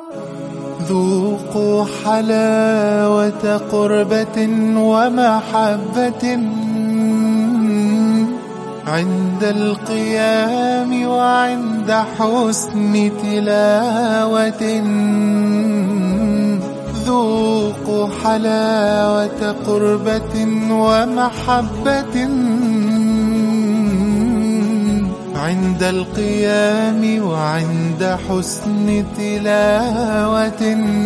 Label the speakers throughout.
Speaker 1: ذوقوا حلاوة قربة ومحبة عند القيام وعند حسن تلاوة ذوقوا حلاوة قربة ومحبة عند القيام وعند حسن تلاوة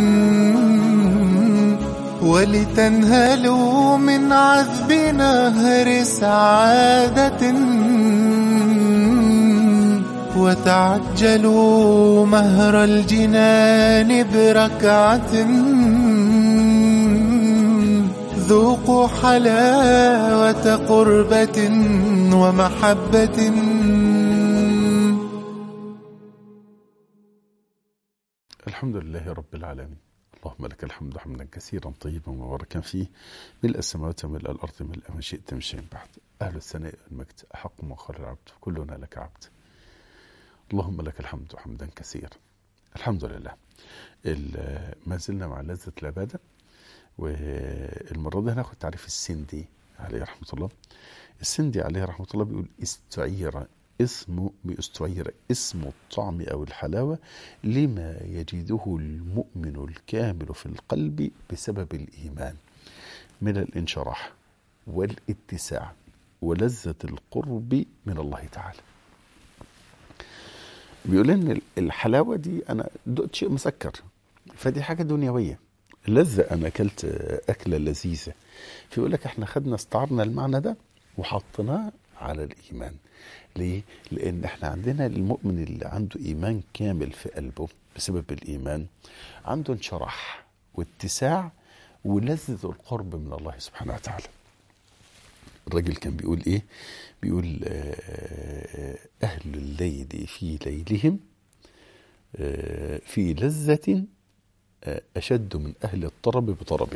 Speaker 1: ولتنهلوا من عذب نهر سعادة وتعجلوا مهر الجنان بركعة ذوقوا حلاوة قربة ومحبة
Speaker 2: الحمد لله رب العالمين اللهم لك الحمد حمدا كثيرا طيبا مباركا فيه ملء السماوات وملء الارض ملء ما شئت من شيء بعد اهل الثناء والمجد احق ما قال العبد كلنا لك عبد اللهم لك الحمد حمدا كثيرا الحمد لله ال- ما زلنا مع لذة العبادة والمرة دي هناخد تعريف السندي عليه رحمة الله السندي عليه رحمة الله بيقول استعير اسم باستعير اسم الطعم أو الحلاوة لما يجده المؤمن الكامل في القلب بسبب الإيمان من الانشراح والاتساع ولذة القرب من الله تعالى بيقول ان الحلاوه دي انا دقت شيء مسكر فدي حاجه دنيويه لذة انا اكلت اكله لذيذه فيقول لك احنا خدنا استعرنا المعنى ده وحطيناه على الايمان ليه؟ لان احنا عندنا المؤمن اللي عنده ايمان كامل في قلبه بسبب الايمان عنده انشراح واتساع ولذة القرب من الله سبحانه وتعالى الراجل كان بيقول ايه بيقول آه، اهل الليل في ليلهم آه، في لذة آه، اشد من اهل الطرب بطربه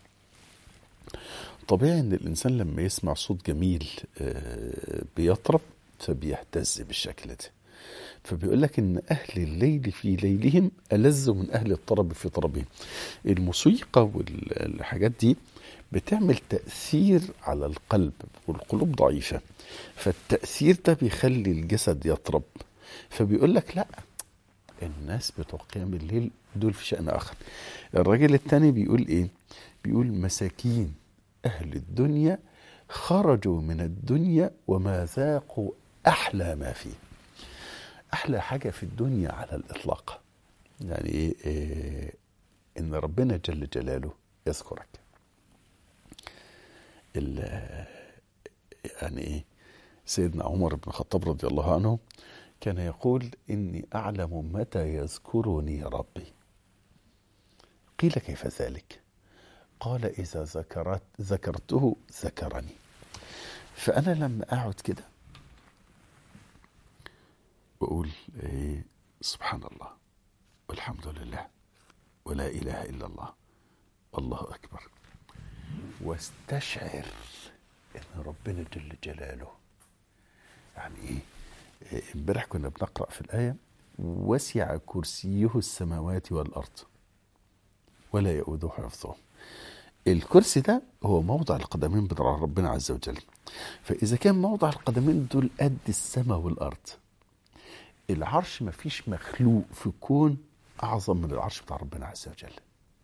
Speaker 2: طبيعي ان الانسان لما يسمع صوت جميل آه، بيطرب فبيهتز بالشكل ده فبيقول لك ان اهل الليل في ليلهم الذ من اهل الطرب في طربهم الموسيقى والحاجات دي بتعمل تأثير على القلب والقلوب ضعيفة فالتأثير ده بيخلي الجسد يطرب فبيقول لك لا الناس بتوع قيام الليل دول في شأن آخر الراجل التاني بيقول إيه بيقول مساكين أهل الدنيا خرجوا من الدنيا وما ذاقوا أحلى ما فيه أحلى حاجة في الدنيا على الإطلاق يعني إيه, إيه إن ربنا جل جلاله يذكرك ال- يعني ايه سيدنا عمر بن الخطاب رضي الله عنه كان يقول اني اعلم متى يذكرني ربي قيل كيف ذلك قال اذا ذكرت ذكرته ذكرني فانا لما اقعد كده واقول إيه سبحان الله والحمد لله ولا اله الا الله والله اكبر واستشعر ان ربنا جل جلاله يعني ايه إيه، امبارح كنا بنقرا في الايه وسع كرسيه السماوات والارض ولا يؤوده حفظهم الكرسي ده هو موضع القدمين بتاع ربنا عز وجل فاذا كان موضع القدمين دول قد السماء والارض العرش مفيش مخلوق في كون اعظم من العرش بتاع ربنا عز وجل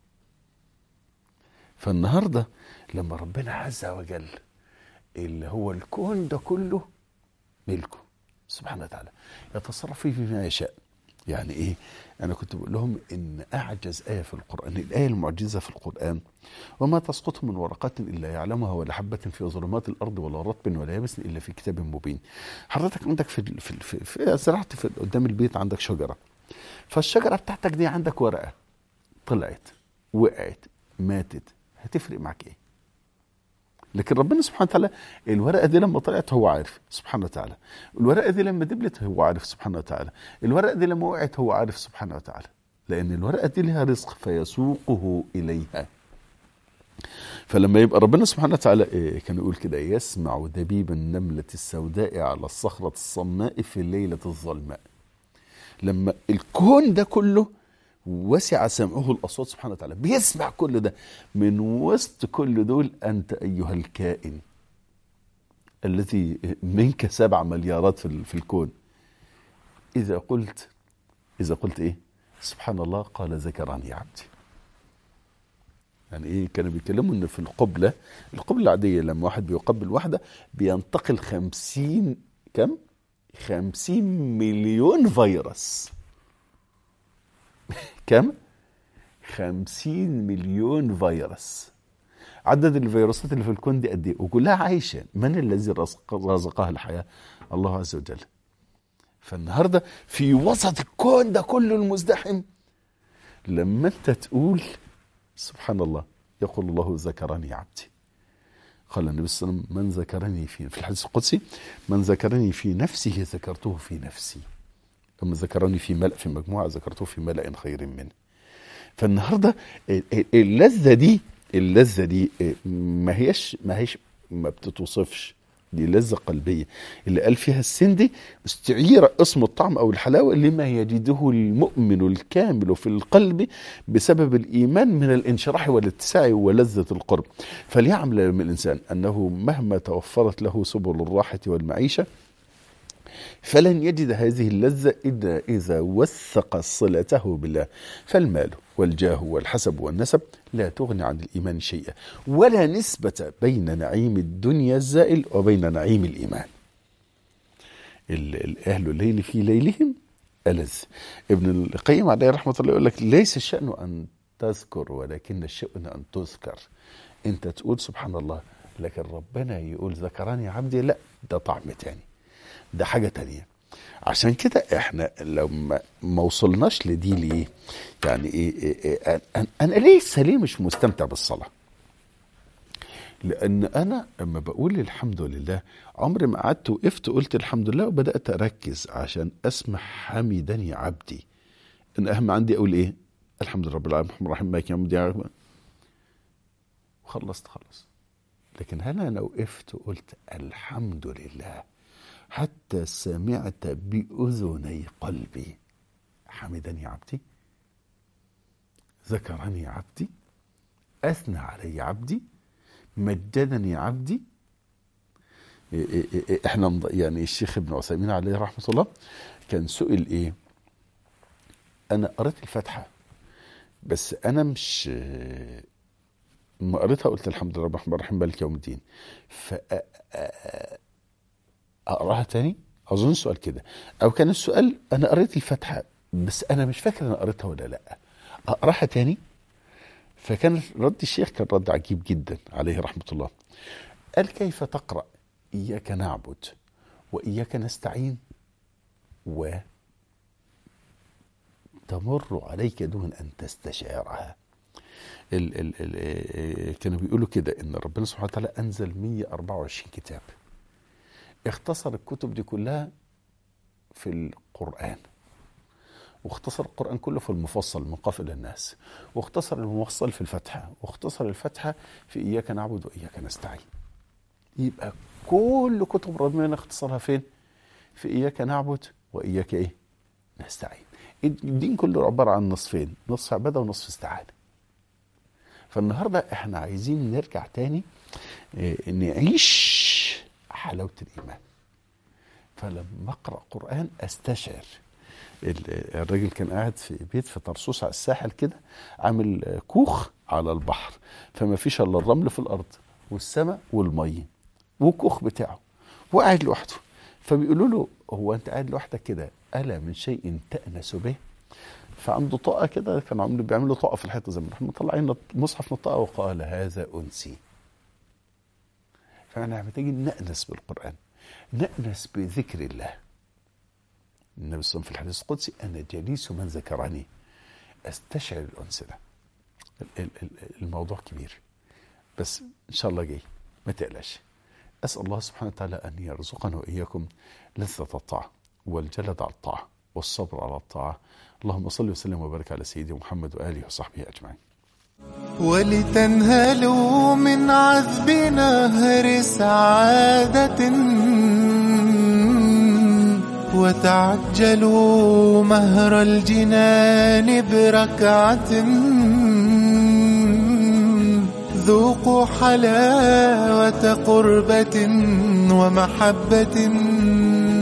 Speaker 2: فالنهارده لما ربنا عز وجل اللي هو الكون ده كله ملكه سبحانه وتعالى يتصرف فيه فيما يشاء يعني ايه انا كنت بقول لهم ان اعجز ايه في القران الايه المعجزه في القران وما تسقط من ورقه الا يعلمها ولا حبه في ظلمات الارض ولا رطب ولا يابس الا في كتاب مبين حضرتك عندك في في, في, في زرعت في قدام البيت عندك شجره فالشجره بتاعتك دي عندك ورقه طلعت وقعت ماتت هتفرق معاك ايه لكن ربنا سبحانه وتعالى الورقه دي لما طلعت هو عارف سبحانه وتعالى الورقه دي لما دبلت هو عارف سبحانه وتعالى الورقه دي لما وقعت هو عارف سبحانه وتعالى لان الورقه دي لها رزق فيسوقه اليها فلما يبقى ربنا سبحانه وتعالى إيه كان يقول كده يسمع دبيب النملة السوداء على الصخرة الصماء في الليلة الظلماء لما الكون ده كله وسع سمعه الاصوات سبحانه وتعالى بيسمع كل ده من وسط كل دول انت ايها الكائن الذي منك سبع مليارات في ال- في الكون اذا قلت اذا قلت ايه سبحان الله قال ذكرني عبدي يعني ايه كانوا بيتكلموا ان في القبلة القبلة العادية لما واحد بيقبل واحدة بينتقل خمسين كم خمسين مليون فيروس كم خمسين مليون فيروس عدد الفيروسات اللي في الكون دي قد ايه وكلها عايشة من الذي رزق رزقها الحياة الله عز وجل فالنهاردة في وسط الكون ده كله المزدحم لما انت تقول سبحان الله يقول الله ذكرني عبدي قال النبي صلى الله عليه وسلم من ذكرني في في الحديث القدسي من ذكرني في نفسه ذكرته في نفسي ومن ذكرني في ملأ في مجموعة ذكرته في ملأ خير منه فالنهارده اللذة دي اللذة دي ما هيش ما هيش ما بتتوصفش دي لذة قلبية اللي قال فيها السندي استعير اسم الطعم أو الحلاوة لما يجده المؤمن الكامل في القلب بسبب الإيمان من الانشراح والاتساع ولذة القرب فليعمل الإنسان أنه مهما توفرت له سبل الراحة والمعيشة فلن يجد هذه اللذة إلا إذا وثق صلته بالله فالمال والجاه والحسب والنسب لا تغني عن الإيمان شيئا ولا نسبة بين نعيم الدنيا الزائل وبين نعيم الإيمان الأهل الليل في ليلهم ألذ ابن القيم عليه رحمة الله يقول لك ليس الشأن أن تذكر ولكن الشأن أن تذكر أنت تقول سبحان الله لكن ربنا يقول ذكرني عبدي لا ده طعم تاني ده حاجة تانية عشان كده احنا لو ما, ما وصلناش لدي ليه يعني ايه, إيه, إيه انا, أنا لسه ليه مش مستمتع بالصلاة لان انا لما بقول الحمد لله عمري ما قعدت وقفت قلت الحمد لله وبدات اركز عشان اسمع حمدني عبدي ان اهم عندي اقول ايه الحمد لله رب العالمين الرحمن الرحيم مالك يوم الدين وخلصت خلص لكن هل انا وقفت وقلت الحمد لله حتى سمعت بأذني قلبي حمدني عبدي ذكرني عبدي أثنى علي عبدي مجدني عبدي احنا يعني الشيخ ابن عثيمين عليه رحمة الله كان سئل ايه انا قريت الفاتحة بس انا مش ما قريتها قلت الحمد لله الرحمن الرحيم مالك يوم الدين ف اقراها تاني اظن سؤال كده او كان السؤال انا قريت الفاتحه بس انا مش فاكر انا قريتها ولا لا اقراها تاني فكان رد الشيخ كان رد عجيب جدا عليه رحمه الله قال كيف تقرا اياك نعبد واياك نستعين و تمر عليك دون ان تستشعرها ال ال ال كانوا بيقولوا كده ان ربنا سبحانه وتعالى انزل 124 كتاب اختصر الكتب دي كلها في القرآن واختصر القرآن كله في المفصل من قاف إلى الناس واختصر المفصل في الفتحة واختصر الفتحة في إياك نعبد وإياك نستعين يبقى كل كتب ربنا اختصرها فين في إياك نعبد وإياك إيه نستعين الدين كله عبارة عن نصفين نصف عبادة ونصف استعانة فالنهاردة احنا عايزين نرجع تاني اه نعيش حلاوة الإيمان فلما أقرأ قرآن أستشعر الراجل كان قاعد في بيت في طرسوس على الساحل كده عامل كوخ على البحر فما فيش الا الرمل في الارض والسماء والميه والكوخ بتاعه وقاعد لوحده فبيقولوا له هو انت قاعد لوحدك كده الا من شيء تانس به فعنده طاقه كده كانوا عاملين بيعملوا طاقه في الحيطه زي ما احنا مطلعين مصحف من الطاقه وقال هذا انسي فاحنا محتاجين نأنس بالقرآن نأنس بذكر الله النبي صلى الله عليه وسلم في الحديث القدسي أنا جليس من ذكرني أستشعر الأنس ده الموضوع كبير بس إن شاء الله جاي ما تقلقش أسأل الله سبحانه وتعالى أن يرزقنا وإياكم لذة الطاعة والجلد على الطاعة والصبر على الطاعة اللهم صل وسلم وبارك على سيدنا محمد وآله وصحبه أجمعين
Speaker 1: ولتنهلوا من عذب نهر سعادة وتعجلوا مهر الجنان بركعة ذوقوا حلاوة قربة ومحبة